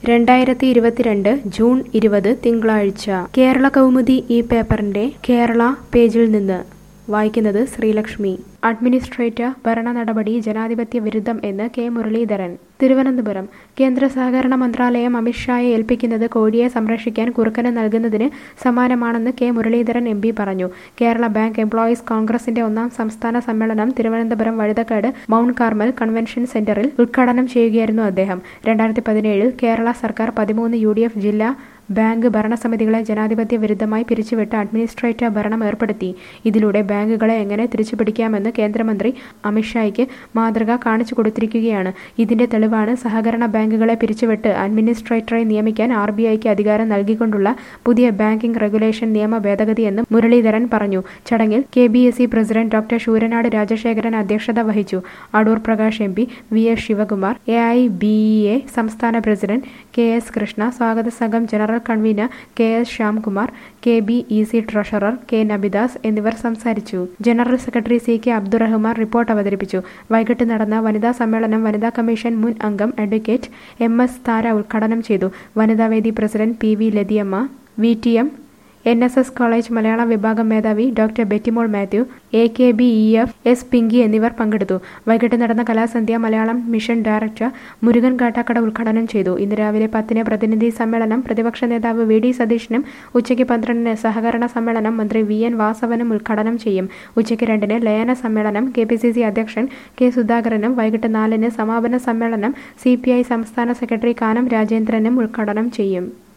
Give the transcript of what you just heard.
രണ്ടായിരത്തി ഇരുപത്തിരണ്ട് ജൂൺ ഇരുപത് തിങ്കളാഴ്ച കേരള കൗമുദി ഈ പേപ്പറിന്റെ കേരള പേജിൽ നിന്ന് വായിക്കുന്നത് ശ്രീലക്ഷ്മി അഡ്മിനിസ്ട്രേറ്റർ ഭരണ നടപടി ജനാധിപത്യ വിരുദ്ധം എന്ന് കെ മുരളീധരൻ തിരുവനന്തപുരം കേന്ദ്ര സഹകരണ മന്ത്രാലയം അമിത്ഷായെ ഏൽപ്പിക്കുന്നത് കോഴിയെ സംരക്ഷിക്കാൻ കുറുക്കന് നൽകുന്നതിന് സമാനമാണെന്ന് കെ മുരളീധരൻ എം പറഞ്ഞു കേരള ബാങ്ക് എംപ്ലോയീസ് കോൺഗ്രസിന്റെ ഒന്നാം സംസ്ഥാന സമ്മേളനം Thiruvananthapuram Vazhuthacaud mount Carmel convention സെന്ററിൽ ഉദ്ഘാടനം ചെയ്യുകയായിരുന്നു അദ്ദേഹം രണ്ടായിരത്തി പതിനേഴിൽ കേരള സർക്കാർ പതിമൂന്ന് യു ഡി എഫ് ജില്ലാ ബാങ്ക് ഭരണസമിതികളെ ജനാധിപത്യ വിരുദ്ധമായി പിരിച്ചുവിട്ട് അഡ്മിനിസ്ട്രേറ്റർ ഭരണം ഏർപ്പെടുത്തി ഇതിലൂടെ ബാങ്കുകളെ എങ്ങനെ തിരിച്ചുപിടിക്കാമെന്ന് കേന്ദ്രമന്ത്രി അമിത്ഷായ്ക്ക് മാതൃക കാണിച്ചു കൊടുത്തിരിക്കുകയാണ് ഇതിന്റെ തെളിവാണ് സഹകരണ ബാങ്കുകളെ പിരിച്ചുവിട്ട് അഡ്മിനിസ്ട്രേറ്ററെ നിയമിക്കാൻ ആർ ബി ഐക്ക് അധികാരം നൽകിക്കൊണ്ടുള്ള പുതിയ ബാങ്കിംഗ് റെഗുലേഷൻ നിയമ ഭേദഗതിയെന്നും മുരളീധരൻ പറഞ്ഞു ചടങ്ങിൽ K B S C president doctor Sooranad Rajasekharan അധ്യക്ഷത വഹിച്ചു Adoor Prakash M P V S Sivakumar A I B E A സംസ്ഥാന പ്രസിഡന്റ് കെ എസ് കൃഷ്ണ സ്വാഗത സംഘം general convener K S Shyamkumar K B E C treasurer K Nabidas എന്നിവർ സംസാരിച്ചു general secretary C K Abdurahman report അവതരിപ്പിച്ചു വൈകിട്ട് നടന്ന വനിതാ സമ്മേളനം വനിതാ കമ്മീഷൻ മുൻ അംഗം അഡ്വക്കേറ്റ് എം എസ് താര ഉദ്ഘാടനം ചെയ്തു വനിതാവേദി president P V Lathiyamma V T M N S S college Malayalam വിഭാഗം മേധാവി doctor Bettymol Mathew A K B E F S Pinky എന്നിവർ പങ്കെടുത്തു വൈകിട്ട് നടന്ന കലാസന്ധ്യ മലയാളം മിഷൻ ഡയറക്ടർ മുരുകൻ കാട്ടാക്കട ഉദ്ഘാടനം ചെയ്തു ഇന്ന് രാവിലെ പത്തിന് പ്രതിനിധി സമ്മേളനം പ്രതിപക്ഷ നേതാവ് വി ഡി സതീഷിനും ഉച്ചയ്ക്ക് പന്ത്രണ്ടിന് സഹകരണ സമ്മേളനം മന്ത്രി വി എൻ വാസവനും ഉദ്ഘാടനം ചെയ്യും ഉച്ചയ്ക്ക് രണ്ടിന് ലയന സമ്മേളനം കെ പി സി സി അധ്യക്ഷൻ കെ സുധാകരനും വൈകിട്ട് നാലിന് സമാപന സമ്മേളനം സി പി ഐ സംസ്ഥാന സെക്രട്ടറി കാനം രാജേന്ദ്രനും ഉദ്ഘാടനം ചെയ്യും